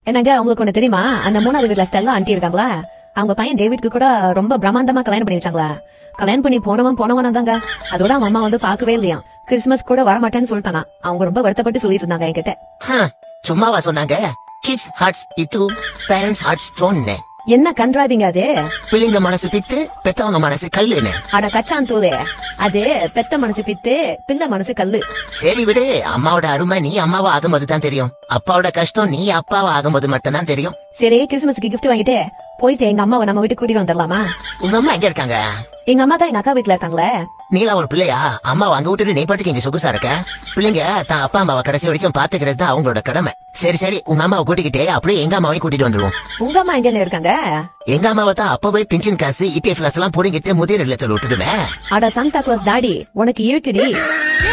என்னங்க உங்களுக்கு ஒண்ணு தெரியுமா அந்த மூணாவது வீட்ல ஸ்டெல்லா ஆண்டி இருக்காங்களா அவங்க பையன் டேவிட்க்கு கூட ரொம்ப பிரம்மாண்டமா கல்யாணம் பண்ணி வச்சாங்களா கல்யாணம் பண்ணி போனவன் போனவனா தாங்க அதோட அவன் அம்மா வந்து பார்க்கவே இல்லையா கிறிஸ்மஸ் கூட வர மாட்டேன்னு சொல்லிட்டானா அவங்க ரொம்ப வருத்தப்பட்டு சொல்லிட்டு இருந்தாங்க என்கிட்ட ஹ, சும்மாவா சொன்னாங்க கிட்ஸ் ஹார்ட்ஸ் இது பேரண்ட்ஸ் ஹார்ட்ஸ் ஸ்டோன்னு என்ன கன்றாவிங்க அது பிள்ளைங்க மனசு பித்து பெத்தவங்க மனசு கல்லுன்னு அட கச்சான் தூதே அது பெத்த மனசு பித்து பிள்ளை மனசு கல்லு சரி விடு அம்மாவோட அருமை நீ அம்மாவா ஆகும்போது தான் தெரியும் அப்பாவோட கஷ்டம் நீ அப்பாவா ஆகும்போது மட்டும்தான் தெரியும் சரி கிறிஸ்மஸ்க்கு gift வாங்கிட்டு போயிட்டு எங்க அம்மாவை நம்ம வீட்டுக்கு கூட்டிட்டு வந்துடலாமா உங்க அம்மா எங்க இருக்காங்க எங்க அம்மா தான் எங்க அக்கா வீட்டுல இருக்காங்களே நீலா ஒரு பிள்ளையா அம்மாவை அங்க விட்டுட்டு நீ பாட்டுக்கு இங்க சொகுசா இருக்க பிள்ளைங்க தான் அப்பா அம்மாவை கடைசி வரைக்கும் பாத்துக்கிறது தான் அவங்களோட கடமை சரி சரி உங்க அம்மாவை கூட்டிக்கிட்டே அப்படியே எங்க அம்மாவையும் கூட்டிட்டு வந்துருவோம் உங்க அம்மா எங்க இருக்காங்க எங்க அம்மாவை தான் அப்பவே பென்ஷன் காசு இபிஎஃப் காசு எல்லாம் போடிக்கிட்டு முதியோர் இல்லத்துல விட்டுடுவேன் அட சந்தா கிளாஸ் டாடி உனக்கு இருக்குடி